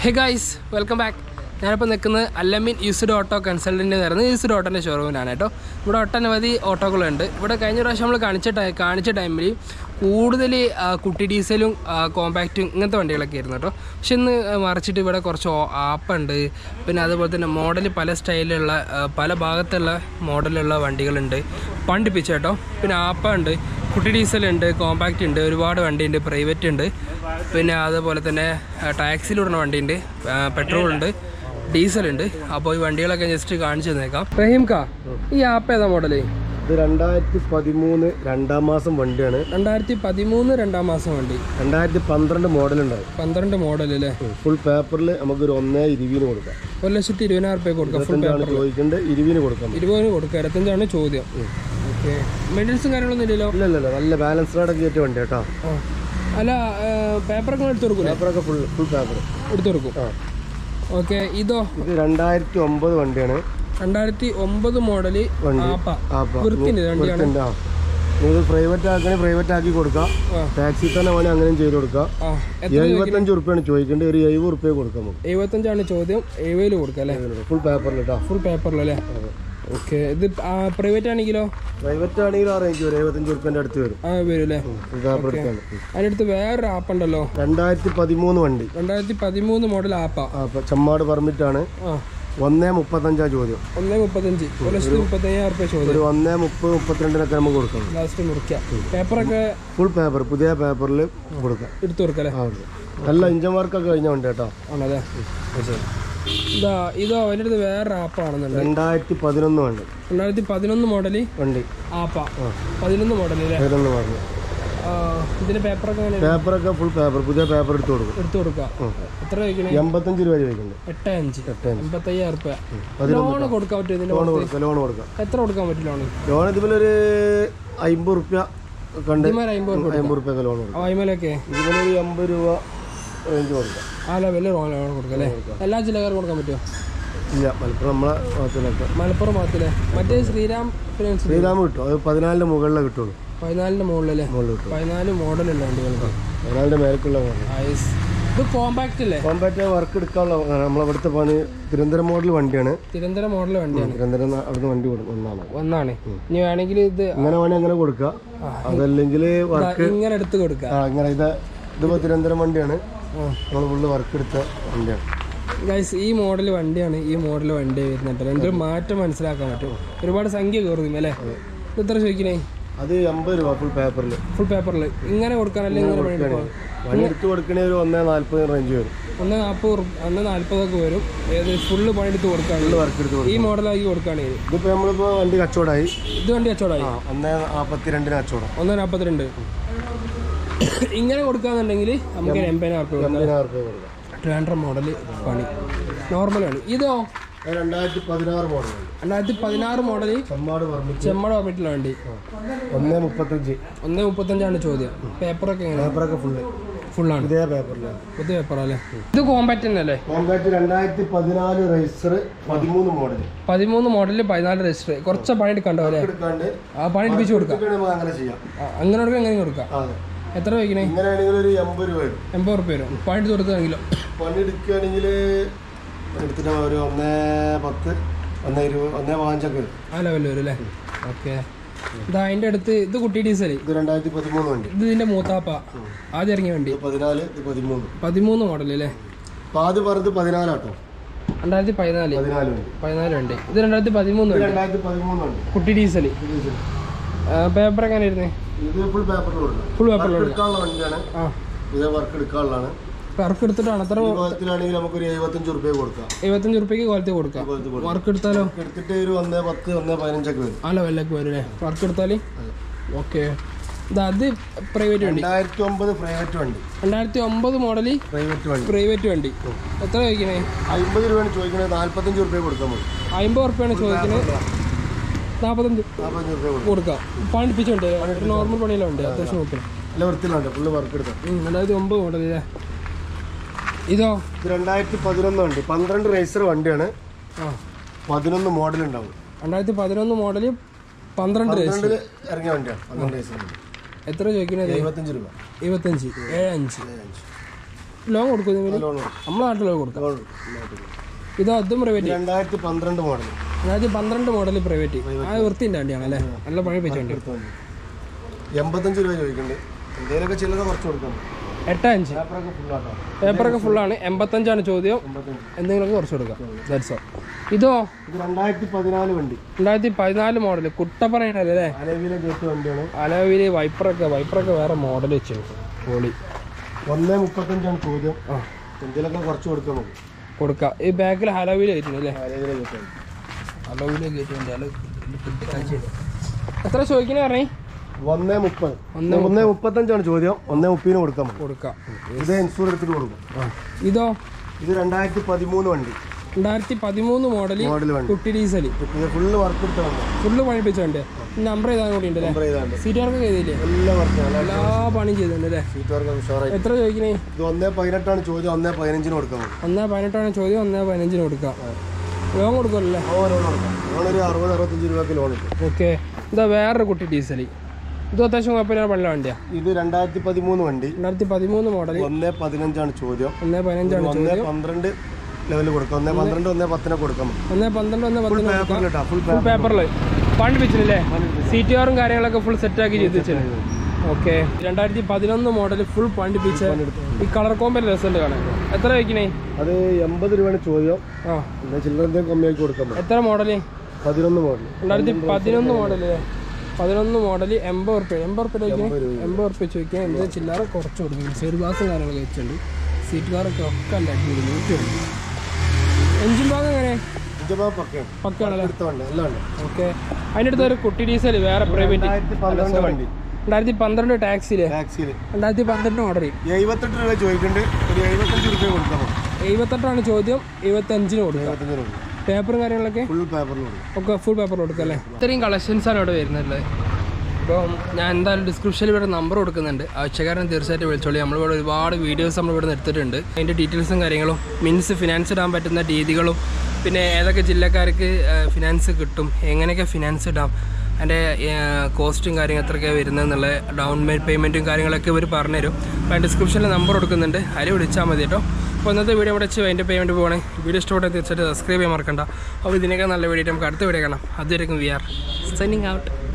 Hey guys welcome back ഞാനിപ്പോൾ നിൽക്കുന്നത് Alameen used auto consultant എന്ന് യൂസ്ഡ് ഓട്ടോൻ്റെ ഷോറൂമിലാണ് കേട്ടോ ഇവിടെ ഒട്ടനവധി ഓട്ടോകളുണ്ട് ഇവിടെ കഴിഞ്ഞ പ്രാവശ്യം നമ്മൾ കാണിച്ച ടൈ കാണിച്ച ടൈമിൽ കൂടുതൽ ആ, കുട്ടി ഡീസലും ആ, കോമ്പാക്റ്റും ഇങ്ങനത്തെ വണ്ടികളൊക്കെ ആയിരുന്നു കേട്ടോ പക്ഷെ ഇന്ന് മറിച്ചിട്ട് ഇവിടെ കുറച്ച് ഓ- ആപ്പുണ്ട് പിന്നെ അതുപോലെ തന്നെ മോഡൽ പല സ്റ്റൈലിലുള്ള ആ, പല ഭാഗത്തുള്ള മോഡലുള്ള വണ്ടികളുണ്ട് പണ്ടിപ്പിച്ച കേട്ടോ പിന്നെ ആപ്പുണ്ട് കുട്ടി ഡീസലുണ്ട് കോമ്പാക്റ്റ് ഉണ്ട് ഒരുപാട് വണ്ടിയുണ്ട് പ്രൈവറ്റ് ഉണ്ട് പിന്നെ അതുപോലെ തന്നെ ടാക്സിയിലിടുന്ന വണ്ടിയുണ്ട് പെട്രോൾ ഉണ്ട് ഡീസൽ ഉണ്ട് അപ്പോൾ ഈ വണ്ടികളൊക്കെ ജസ്റ്റ് കാണിച്ചു തന്നേക്കാം റഹീം കാ ഈ ആപ്പ് ഏതാ മോഡല് ഇത് രണ്ടായിരത്തി പതിമൂന്ന് രണ്ടാം മാസം വണ്ടിയാണ് രണ്ടായിരത്തി പതിമൂന്ന് രണ്ടാം മാസം വണ്ടി രണ്ടായിരത്തി പന്ത്രണ്ട് മോഡൽ ഉണ്ടാവും പന്ത്രണ്ട് മോഡൽ അല്ലേ ഫുൾ പേപ്പറിൽ നമുക്കൊരു ഒന്നേ ഇരുപതിന് കൊടുക്കാം ഒരു ലക്ഷത്തി ഇരുപതിനായിരം റുപ്യ കൊടുക്കാം ഫുൾ ഇരുപത്തഞ്ചാണ് ചോദിക്കേണ്ടത് ഇരുപതിന് കൊടുക്കാം ഇരുപതിന് കൊടുക്കുക ഇരുപത്തഞ്ചാണ് ചോദ്യം ഓക്കെ മെഡൽസും കാര്യങ്ങളൊന്നും ഇല്ലല്ലോ ഇല്ല ഇല്ല ഇല്ല നല്ല ബാലൻസ്ഡ് ആയിട്ട് കയറ്റിയ വണ്ടി കേട്ടോ ആ. അല്ല പേപ്പറൊക്കെ എടുത്തു കൊടുക്കൂലേ പേപ്പറൊക്കെ ഫുൾ ഫുൾ പേപ്പർ എടുത്തു കൊടുക്കും ആ ഓക്കെ ഇതോ ഇത് രണ്ടായിരത്തി ഒമ്പത് വണ്ടിയാണ് രണ്ടായിരത്തി ഒമ്പത് മോഡല് വണ്ടി. ആപ്പ ആപ്പ വൃത്തിന്റെ വണ്ടിയാണ് ഉണ്ട് ആ നിങ്ങൾ പ്രൈവറ്റ് ആക്കണേ പ്രൈവറ്റ് ആക്കി കൊടുക്കാം ആ. ടാക്സി തന്നെ വേണേൽ അങ്ങനെയും ചെയ്ത് കൊടുക്കാം ആ എത്ര എഴുപത്തഞ്ച് ഉറുപ്പ്യാണ് ചോദിക്കേണ്ടത് ഒരു എഴുപത് ഉറുപ്പ്യ കൊടുക്കാം നമുക്ക് എഴുപത്തഞ്ചാണ് ചോദ്യം എഴുപതിൽ കൊടുക്കാം അല്ലേ ഫുൾ പേപ്പറിൽ കേട്ടോ ഫുൾ പേപ്പറിലല്ലേ ഓക്കെ ഇത് പ്രൈവറ്റ് ആണെങ്കിലോ പ്രൈവറ്റ് ആണെങ്കിൽ ആ റേഞ്ച് വരും എഴുപത്തഞ്ച് ഉറുപ്പ്യൻ്റെ അടുത്ത് വരും ആ വരും അല്ലേ ഫുൾ പേപ്പർ എടുത്താണ് അതിനടുത്ത് വേറൊരു ആപ്പ് ഉണ്ടല്ലോ രണ്ടായിരത്തി പതിമൂന്ന് വണ്ടി രണ്ടായിരത്തി പതിമൂന്ന് മോഡൽ ആപ്പാ ആ അപ്പൊ ചമ്മാട് പെർമിറ്റ് ആണ് ആ ഒന്നേ മുപ്പത്തഞ്ചാ ചോദ്യം ഒന്നേ മുപ്പത്തഞ്ച് ഒരു ലക്ഷത്തി മുപ്പത്തയ്യായിരം റുപ്യ ചോദ്യം ഒരു ഒന്നേ മുപ്പത് മുപ്പത്തിരണ്ടിനൊക്കെ നമുക്ക് കൊടുക്കാം ലാസ്റ്റ് മുറിക്കാം പേപ്പറൊക്കെ ഫുൾ പേപ്പർ പുതിയ പേപ്പറിൽ കൊടുക്കാം എടുത്തു കൊടുക്കാം അല്ലേ ആ കൊടുക്കാം. നല്ല ഇഞ്ചൻ വർക്കൊക്കെ കഴിഞ്ഞ വണ്ടി കേട്ടോ ആണല്ലേ ഇതാ ഇതോ അതിൻ്റെ അടുത്ത് വേറൊരു ആപ്പാണെന്നുണ്ട് രണ്ടായിരത്തി പതിനൊന്ന് വണ്ടി രണ്ടായിരത്തി പതിനൊന്ന് മോഡല് വണ്ടി ആപ്പാ പതിനൊന്ന് മോഡൽ അല്ലേ പതിനൊന്ന് വണ്ടി ആ, ഇതിന്റെ പേപ്പറൊക്കെ എങ്ങനെ പേപ്പറൊക്കെ ഫുൾ പേപ്പർ പുതിയ പേപ്പർ എടുത്ത് കൊടുക്കും എടുത്തു കൊടുക്കാം എത്ര ചോദിക്കണേ എൺപത്തഞ്ച് രൂപ ചോദിക്കുന്നുണ്ട് എട്ട് അഞ്ച് എട്ട് അഞ്ച്. എൺപത്തയ്യായിരം റുപ്യ ലോണ് കൊടുക്കാൻ പറ്റും ഇതിന്റെ ലോൺ പുറത്ത്? കൊടുക്കാം ലോൺ കൊടുക്കാം എത്ര കൊടുക്കാൻ പറ്റും ലോണ് ലോൺ ഇതിലൊരു അമ്പത് റുപ്യ കണ്ട് ഇമാര് അമ്പത് രൂപ അമ്പത് റുപ്യൊക്കെ ലോൺ കൊടുക്കാം വൈമലൊക്കെ ഇതിലൊരു എൺപത് രൂപ റേഞ്ച് കൊടുക്കാം ആ ലെവലിൽ ലോൺ ലോൺ കൊടുക്കാം അല്ലേ എല്ലാ ജില്ലക്കാർക്കും കൊടുക്കാൻ പറ്റുമോ ഇല്ല മലപ്പുറം നമ്മളെ ഭാഗത്തിനൊക്കെ മലപ്പുറം ഭാഗത്തിലെ മറ്റേ ശ്രീരാം ഫിനാൻസ് ശ്രീരാമ് കിട്ടും അത് പതിനാലിൻ്റെ മുകളിലേ കിട്ടുള്ളൂ പതിനാലിന്റെ മുകളിലല്ലേ മുകളിൽ കിട്ടും പതിനാല് മോഡലുള്ള വണ്ടികൾക്ക് പതിനാലിൻ്റെ മേലേക്കുള്ള മോഡൽ ഐസ് ഇത് കോമ്പാക്റ്റ് അല്ലേ കോമ്പാക്റ്റ് വർക്ക് എടുക്കാനുള്ള നമ്മളവിടുത്തെ പണി തിരുവനന്തപുരം മോഡൽ വണ്ടിയാണ് തിരുവനന്തപുരം മോഡൽ വണ്ടിയാണ് തിരുവനന്തപുരം അവിടുന്ന് വണ്ടി കൊടുക്കും ഒന്നാണ് ഒന്നാണ് ഇനി വേണമെങ്കിൽ ഇത് അങ്ങനെ വേണേൽ അങ്ങനെ കൊടുക്കുക അതല്ലെങ്കിൽ വർക്ക് ഇങ്ങനെ എടുത്ത് കൊടുക്കാം ആ ഇങ്ങനെ ഇത് ഇതിപ്പോൾ തിരുവനന്തപുരം വണ്ടിയാണ് ആ നമ്മൾ ഫുള്ള് വർക്ക് എടുത്ത വണ്ടിയാണ് ഗൈസ് ഈ മോഡൽ വണ്ടിയാണ് ഈ മോഡൽ വണ്ടി വരുന്നുണ്ട് രണ്ടും മാറ്റം മനസ്സിലാക്കാൻ പറ്റും ഒരുപാട് സംഖ്യ കയറും അല്ലേ ഇത് എത്ര ചോദിക്കണേ അത് എൺപത് രൂപ ഫുൾ പേപ്പറിൽ ഫുൾ പേപ്പറിൽ ഇങ്ങനെ കൊടുക്കാനല്ലേ ഇങ്ങനെ പണി എടുക്കാം പണി എടുത്ത് കൊടുക്കണേ ഒരു ഒന്നേ നാൽപ്പത് റേഞ്ച് വരും ഒന്ന് നാൽപ്പത് ഒന്ന് നാൽപ്പതൊക്കെ വരും ഏത് ഫുള്ള് പണിയെടുത്ത് കൊടുക്കുകയാണെങ്കിൽ വർക്ക് എടുത്ത് കൊടുക്കും ഈ മോഡലാക്കി കൊടുക്കുകയാണെങ്കിൽ ഇതിപ്പോൾ നമ്മളിപ്പോൾ വണ്ടി കച്ചവടമായി ഇത് വണ്ടി കച്ചവടമായി ആ ഒന്നേ നാൽപ്പത്തി രണ്ടിന് കച്ചവടം ഒന്ന് നാൽപ്പത്തിരണ്ട് ഇങ്ങനെ കൊടുക്കാന്നുണ്ടെങ്കിൽ നമുക്ക് ഒരു എൺപതിനായിരം റുപ്യ കൊടുക്കാം എൺപതിനായിരം രൂപ കൊടുക്കാം ട്രിവാൻഡ്രം മോഡൽ പണി നോർമലാണ് ഇതോ അത് രണ്ടായിരത്തി പതിനാറ് മോഡൽ രണ്ടായിരത്തി പതിനാറ് മോഡൽ ചമ്മാട് പറഞ്ഞിട്ട് ചെമ്മട ഓർബിറ്റിലെ വണ്ടി ഒന്നേ മുപ്പത്തഞ്ച് ഒന്ന് മുപ്പത്തഞ്ചാണ് ചോദ്യം പേപ്പറൊക്കെ എങ്ങനെ പേപ്പറൊക്കെ ഫുള്ള് ഫുള്ളാണ് ഇതേ പേപ്പറിലാണ് പുതിയ പേപ്പറല്ലേ ഇത് കോമ്പാക്റ്റ് തന്നെ അല്ലേ കോമ്പാക്ട് രണ്ടായിരത്തി പതിനാല് റൈസർ പതിമൂന്ന് മോഡൽ പതിമൂന്ന് മോഡലിൽ പതിനാല് രജിസ്റ്റർ കുറച്ച് പണി എടുക്കണ്ടോ അല്ലേ എടുക്കാണ്ട് ആ പണി എടുപ്പിച്ച് കൊടുക്കാം ഇതൊക്കെ നമുക്ക് അങ്ങനെ ചെയ്യാം ആ, അങ്ങനെ കൊടുക്കാം എങ്ങനെ കൊടുക്കാം അതെ എത്ര വയ്ക്കണേ ഇങ്ങനെയാണെങ്കിൽ ഒരു എൺപത് രൂപ വരും എൺപത് റുപ്യ വരും പണി എടുത്ത് കൊടുക്കുകയാണെങ്കിലോ പണി എടുക്കുകയാണെങ്കിൽ എടുത്തിട്ട് ഒരു ഒന്നേ പത്ത് ഒന്നേ ഇരുപത് ഒന്നേ പതിനഞ്ചൊക്കെ വരും ആ ലെവലിൽ വരും അല്ലേ ഓക്കെ ഇതാ അതിൻ്റെ അടുത്ത് ഇത് കുട്ടി ഡീസൽ ഇത് രണ്ടായിരത്തി പതിമൂന്ന് വണ്ടി ഇത് ഇതിൻ്റെ മൂത്താപ്പ ആദ്യം ഇറങ്ങിയ വണ്ടി ഇത് പതിനാല് ഇത് പതിമൂന്ന് പതിമൂന്ന് മോഡൽ അല്ലേ അപ്പൊ ആദ്യം പറഞ്ഞത് പതിനാലാട്ടോ രണ്ടായിരത്തി പതിനാല് പതിനാല് വണ്ടി പതിനാല് വണ്ടി ഇത് രണ്ടായിരത്തി പതിമൂന്ന് ഇത് വണ്ടി രണ്ടായിരത്തി പതിമൂന്ന് വണ്ടി കുട്ടി ഡീസൽ പേപ്പർ എങ്ങനെ ഇരുന്നേ ഇത് ഫുൾ പേപ്പറിൽ കൊടുക്കണം ഫുൾ പേപ്പറിലുള്ള എടുക്കാനുള്ള വണ്ടിയാണ് ആ ഇത് വർക്ക് എടുക്കാനുള്ളതാണ് വർക്ക് എടുത്തിട്ടാണ് അത്ര ഈ കോലത്തിലാണെങ്കിൽ നമുക്കൊരു എഴുപത്തഞ്ച് റുപ്യ കൊടുക്കാം എഴുപത്തഞ്ച് റുപ്യക്ക് ക്വാളിറ്റി കൊടുക്കാം കോലത്തിൽ കൊടുക്കാം വർക്ക് എടുത്താലോ എടുത്തിട്ട് ഒരു ഒന്നേ പത്ത് ഒന്നേ പതിനഞ്ചൊക്കെ വരും ആ ലെവലിലേക്ക് വരും അല്ലേ വർക്ക് എടുത്താൽ ഓക്കെ ഇത് അത് പ്രൈവറ്റ് വണ്ടി രണ്ടായിരത്തി ഒമ്പത് പ്രൈവറ്റ് വണ്ടി രണ്ടായിരത്തി ഒമ്പത് മോഡല് പ്രൈവറ്റ് വണ്ടി പ്രൈവറ്റ് വണ്ടി എത്ര ചോദിക്കണേ അമ്പത് രൂപയാണ് ചോദിക്കണത് നാല്പത്തഞ്ച് റുപ്യ കൊടുക്കാൻ മതി അമ്പത് ഉറുപ്പ്യാണ് ചോദിക്കുന്നത് നാൽപ്പത്തഞ്ച് നാൽപ്പത്തഞ്ച് റുപ്യ കൊടുക്കും കൊടുക്കാം പണിപ്പിച്ചുണ്ട് ഒരു നോർമൽ പണിയിലുണ്ട് അത്യാവശ്യം നോക്കാം നല്ല വൃത്തിയിലുണ്ട് ഫുള്ള് വർക്ക് എടുക്കാം രണ്ടായിരത്തി ഒമ്പത് മോഡൽ അല്ലേ ഇതോ ഇത് രണ്ടായിരത്തി പതിനൊന്ന് വണ്ടി പന്ത്രണ്ട് റേസർ വണ്ടിയാണ് ആ പതിനൊന്ന് മോഡൽ ഉണ്ടാവും രണ്ടായിരത്തി പതിനൊന്ന് മോഡല് പന്ത്രണ്ട് രജിസ്റ്റർ പന്ത്രണ്ടില് ഇറങ്ങിയ വണ്ടിയാണ് പന്ത്രണ്ട് റേസർ വണ്ടി എത്ര ചോദിക്കണത് എഴുപത്തഞ്ച് രൂപ എഴുപത്തഞ്ച് ഏഴ് അഞ്ച് ലോൺ കൊടുക്കും ഇതിന് ലോൺ നമ്മളെ നാട്ടിൽ ലോൺ കൊടുക്കാം ലോൺ ഇതോ അതും പ്രൈവറ്റ് രണ്ടായിരത്തി പന്ത്രണ്ട് മോഡൽ അതായത് പന്ത്രണ്ട് മോഡൽ പ്രൈവറ്റ് ആ വൃത്തിൻ്റെ വണ്ടിയാണ് അല്ലേ നല്ല പഴയ വെച്ച വണ്ടി എൺപത്തഞ്ച് രൂപ ചോദിക്കുന്നുണ്ട് എന്തെങ്കിലുമൊക്കെ ചില്ലറ കുറച്ച് കൊടുക്കണം എട്ട് അഞ്ച് പേപ്പറൊക്കെ ഫുള്ളാട്ടോ പേപ്പറൊക്കെ ഫുള്ളാണ് എൺപത്തഞ്ചാണ് ചോദ്യം എൺപത്തഞ്ച് എന്തെങ്കിലുമൊക്കെ കുറച്ച് കൊടുക്കാം ദാറ്റ്സ് ഓൾ ഇതോ ഇത് രണ്ടായിരത്തി പതിനാല് വണ്ടി രണ്ടായിരത്തി പതിനാല് മോഡൽ കുട്ടപ്പറയുടെ അല്ലേ അലവിലെ ഗേറ്റ് വണ്ടിയാണ് അലവില് വൈപ്പറൊക്കെ വൈപ്പറൊക്കെ വേറെ മോഡൽ വെച്ചു പൊളി ഒന്നേ മുപ്പത്തഞ്ചാണ് ചോദ്യം ആ എന്തെങ്കിലുമൊക്കെ കുറച്ച് കൊടുക്കാൻ നമുക്ക് കൊടുക്കാം ഈ ബാക്കിൽ ഹലവില് കയറ്റുന്നു അല്ലേ അലവിലെ ഗേറ്റ് വണ്ടി ഹലവില് കയറ്റുന്നുണ്ട് അയാൾ എത്ര ചോദിക്കണേ പറഞ്ഞേ ഒന്നേ മുപ്പത് ഒന്നേ മുപ്പത്തഞ്ചാണ് ചോദ്യം ഒന്നേ മുപ്പതിന് കൊടുക്കാൻ നമുക്ക് കൊടുക്കാം ഇത് ഇൻഷൂർ എടുത്തിട്ട് കൊടുക്കും ഇതോ ഇത് രണ്ടായിരത്തി പതിമൂന്ന് വണ്ടി രണ്ടായിരത്തി പതിമൂന്ന് മോഡൽ മോഡൽ വണ്ടി കുട്ടി ഡീസൽ ഇത് ഫുള്ള് വർക്ക് എടുത്ത വണ്ടി ഫുള്ള് പണിപ്പിച്ച വണ്ടി നമ്പർ ചെയ്താൽ കൂടി ഉണ്ട് അല്ലേ നമ്പർ ചെയ്താണ്ട് സീറ്റ് വർക്ക് ചെയ്തില്ലേ എല്ലാ വർക്കും എല്ലാ പണിയും ചെയ്തിട്ടുണ്ട് അല്ലേ സീറ്റ് വർക്ക് ഉഷാറായി എത്ര ചോദിക്കണേ ഇത് ഒന്നേ പതിനെട്ടാണ് ചോദ്യം ഒന്നേ പതിനഞ്ചിന് കൊടുക്കാൻ നമുക്ക് ഒന്നേ പതിനെട്ടാണ് ചോദ്യം ഒന്നേ പതിനഞ്ചിന് കൊടുക്കാം ലോൺ കൊടുക്കുമല്ലേ ഓ ലോൺ കൊടുക്കാം ലോൺ ഒരു അറുപത് അറുപത്തഞ്ച് രൂപയ്ക്ക് ലോൺ കിട്ടും ഓക്കെ ഇതാ വേറൊരു കുട്ടി ഡീസൽ ഇത് അത്യാവശ്യം കുഴപ്പമില്ല പള്ള വണ്ടിയാണ് ഇത് രണ്ടായിരത്തി പതിമൂന്ന് വണ്ടി രണ്ടായിരത്തി പതിമൂന്ന് മോഡൽ ഒന്നേ പതിനഞ്ചാണ് ചോദ്യം ഒന്നേ പതിനഞ്ചാണ് ഒന്നേ പന്ത്രണ്ട് ലെവലിൽ കൊടുക്കാം ഒന്നേ പന്ത്രണ്ട് ഒന്നേ പത്തിനെ കൊടുക്കാം ഒന്നേ പന്ത്രണ്ട് ഒന്നേ പത്തിന് പേപ്പർ കേട്ടോ ഫുൾ ഫുൾ പേപ്പറിൽ പണ്ട് വെച്ചില്ലേ സീറ്റ് കാറും കാര്യങ്ങളൊക്കെ ഫുൾ സെറ്റാക്കി ചെയ്ത് വെച്ചില്ലേ ഓക്കെ രണ്ടായിരത്തി പതിനൊന്ന് മോഡൽ ഫുൾ പണ്ടിപ്പിച്ച ഈ കളർ കോമ്പൽ രസമുണ്ട് കാണാൻ എത്ര വയ്ക്കണേ അത് എൺപത് രൂപയാണ് ചോദ്യം ആ എന്താ ചില്ലറ കമ്മിയാക്കി കൊടുക്കാൻ പറ്റും എത്ര മോഡല് പതിനൊന്ന് മോഡൽ രണ്ടായിരത്തി പതിനൊന്ന് മോഡല് പതിനൊന്ന് മോഡൽ എൺപത് ഉറുപ്പ്യ എൺപത് ഉറുപ്പ്യ ചോദിക്കാൻ എൺപത് ഉറുപ്പ്യ ചോദിക്കാൻ എന്ത് ചില്ലറ കുറച്ച് കൊടുക്കും സൈഡ് ഗ്ലാസും കാര്യങ്ങളൊക്കെ വെച്ചിട്ടുണ്ട് സീറ്റ് കാറൊക്കെ ഒക്കെ ഉണ്ടാക്കി നൂറ്റി എഞ്ചിൻ ഭാഗം എങ്ങനെ ഇഞ്ചപ്പാ പക്കയാണ് പക്കാണല്ലേ എടുത്ത വണ്ടി എല്ലാം ഉണ്ട് ഓക്കെ അതിൻ്റെ അടുത്ത് ഒരു കുട്ടി ഡീസൽ വേറെ പ്രൈവറ്റ് രണ്ടായിരത്തി പന്ത്രണ്ട് വണ്ടി രണ്ടായിരത്തി പന്ത്രണ്ട് ടാക്സിയില് ടാക്സിയിൽ രണ്ടായിരത്തി പന്ത്രണ്ട് ഓർഡർ ചെയ്യും എഴുപത്തെട്ട് രൂപ ചോദിക്കുന്നുണ്ട് ഒരു എഴുപത്തഞ്ച് രൂപ കൊടുക്കാം നമുക്ക് എഴുപത്തെട്ടാണ് ചോദ്യം എഴുപത്തഞ്ചിന് കൊടുക്കുക എഴുപത്തഞ്ച് രൂപ പേപ്പറും കാര്യങ്ങളൊക്കെ ഫുൾ പേപ്പറിൽ കൊടുക്കും ഒക്കെ ഫുൾ പേപ്പർ കൊടുക്കുക അല്ലേ ഇത്രയും കളക്ഷൻസാണ് ഇവിടെ വരുന്നത് അപ്പം ഞാൻ എന്തായാലും ഡിസ്ക്രിപ്ഷനിൽ ഇവിടെ നമ്പർ കൊടുക്കുന്നുണ്ട് ആവശ്യക്കാരൻ തീർച്ചയായിട്ടും വിളിച്ചോളി നമ്മളിവിടെ ഒരുപാട് വീഡിയോസ് നമ്മൾ ഇവിടെ എടുത്തിട്ടുണ്ട് അതിൻ്റെ ഡീറ്റെയിൽസും കാര്യങ്ങളും മീൻസ് ഫിനാൻസ് ഇടാൻ പറ്റുന്ന രീതികളും പിന്നെ ഏതൊക്കെ ജില്ലക്കാർക്ക് ഫിനാൻസ് കിട്ടും എങ്ങനെയൊക്കെ ഫിനാൻസ് ഇടാം അതിൻ്റെ കോസ്റ്റും കാര്യങ്ങൾ എത്രയൊക്കെയാണ് വരുന്നതെന്നുള്ള ഡൗൺ പേയ്മെൻറ്റും കാര്യങ്ങളൊക്കെ ഇവർ പറഞ്ഞുതരും അപ്പോൾ ഡിസ്ക്രിപ്ഷനിൽ നമ്പർ കൊടുക്കുന്നുണ്ട് അതിൽ വിളിച്ചാൽ മതി കേട്ടോ അപ്പോൾ ഇന്നത്തെ വീഡിയോ ഇവിടെ വെച്ച് അതിൻ്റെ പേയ്മെൻറ്റ് പോകണേ വീഡിയോ ഇഷ്ടപ്പെട്ടാൽ തീർച്ചയായിട്ടും സബ്സ്ക്രൈബ് ചെയ്യാൻ മറക്കണ്ട അപ്പോൾ ഇതിനേക്കാൾ നല്ല വീഡിയോ നമുക്ക് അടുത്ത വീഡിയോ കാണാം അതുവരെയും വി ആർ സൈനിങ് ഔട്ട്